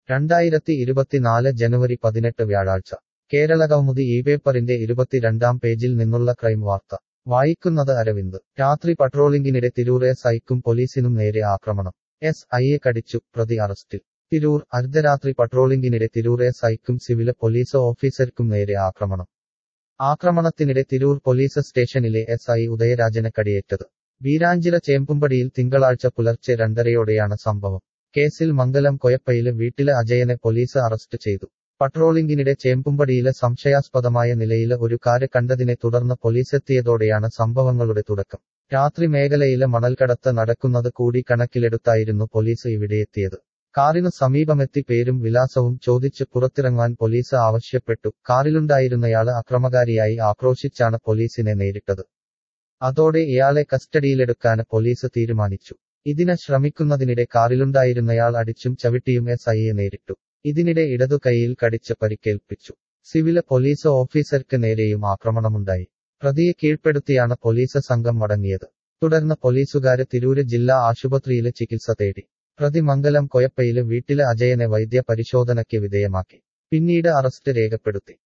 രണ്ടായിരത്തി ഇരുപത്തിനാല് ജനുവരി പതിനെട്ട് വ്യാഴാഴ്ച കേരള കൗമുദി ഈ പേപ്പറിന്റെ ഇരുപത്തിരണ്ടാം പേജിൽ നിന്നുള്ള ക്രൈം വാർത്ത വായിക്കുന്നത് അരവിന്ദ് രാത്രി പട്രോളിംഗിനിടെ തിരൂർ എസ് ഐക്കും പോലീസിനും നേരെ ആക്രമണം എസ് ഐയെ കടിച്ചു പ്രതി അറസ്റ്റിൽ തിരൂർ അർദ്ധരാത്രി പട്രോളിംഗിനിടെ തിരൂർ എസ് ഐക്കും സിവിൽ പോലീസ് ഓഫീസർക്കും നേരെ ആക്രമണം ആക്രമണത്തിനിടെ തിരൂർ പോലീസ് സ്റ്റേഷനിലെ എസ് ഐ ഉദയരാജന് കടിയേറ്റത് വീരാഞ്ചിറ ചേമ്പുംപടിയിൽ തിങ്കളാഴ്ച പുലർച്ചെ രണ്ടരയോടെയാണ് സംഭവം കേസിൽ മംഗലം കൊയപ്പയില് വീട്ടില് അജയനെ പോലീസ് അറസ്റ്റ് ചെയ്തു പട്രോളിംഗിനിടെ ചേമ്പുംപടിയില് സംശയാസ്പദമായ നിലയില് ഒരു കാര് കണ്ടതിനെ തുടർന്ന് പോലീസെത്തിയതോടെയാണ് സംഭവങ്ങളുടെ തുടക്കം രാത്രി മേഖലയില് മണൽക്കടത്ത് നടക്കുന്നത് കൂടി കണക്കിലെടുത്തായിരുന്നു പോലീസ് ഇവിടെയെത്തിയത് കാറിനു സമീപമെത്തി പേരും വിലാസവും ചോദിച്ച് പുറത്തിറങ്ങാൻ പോലീസ് ആവശ്യപ്പെട്ടു കാറിലുണ്ടായിരുന്നയാള് അക്രമകാരിയായി ആക്രോശിച്ചാണ് പോലീസിനെ നേരിട്ടത് അതോടെ ഇയാളെ കസ്റ്റഡിയിലെടുക്കാന് പോലീസ് തീരുമാനിച്ചു ഇതിന് ശ്രമിക്കുന്നതിനിടെ കാറിലുണ്ടായിരുന്നയാൾ അടിച്ചും ചവിട്ടിയും എസ് ഐയെ നേരിട്ടു ഇതിനിടെ ഇടതു കൈയിൽ കടിച്ച് പരിക്കേൽപ്പിച്ചു സിവില് പോലീസ് ഓഫീസർക്ക് നേരെയും ആക്രമണമുണ്ടായി പ്രതിയെ കീഴ്പ്പെടുത്തിയാണ് പോലീസ് സംഘം മടങ്ങിയത് തുടർന്ന് പോലീസുകാര് തിരൂര് ജില്ലാ ആശുപത്രിയില് ചികിത്സ തേടി പ്രതി മംഗലം കൊയപ്പയില് വീട്ടില് അജയനെ വൈദ്യ പരിശോധനയ്ക്ക് വിധേയമാക്കി പിന്നീട് അറസ്റ്റ് രേഖപ്പെടുത്തി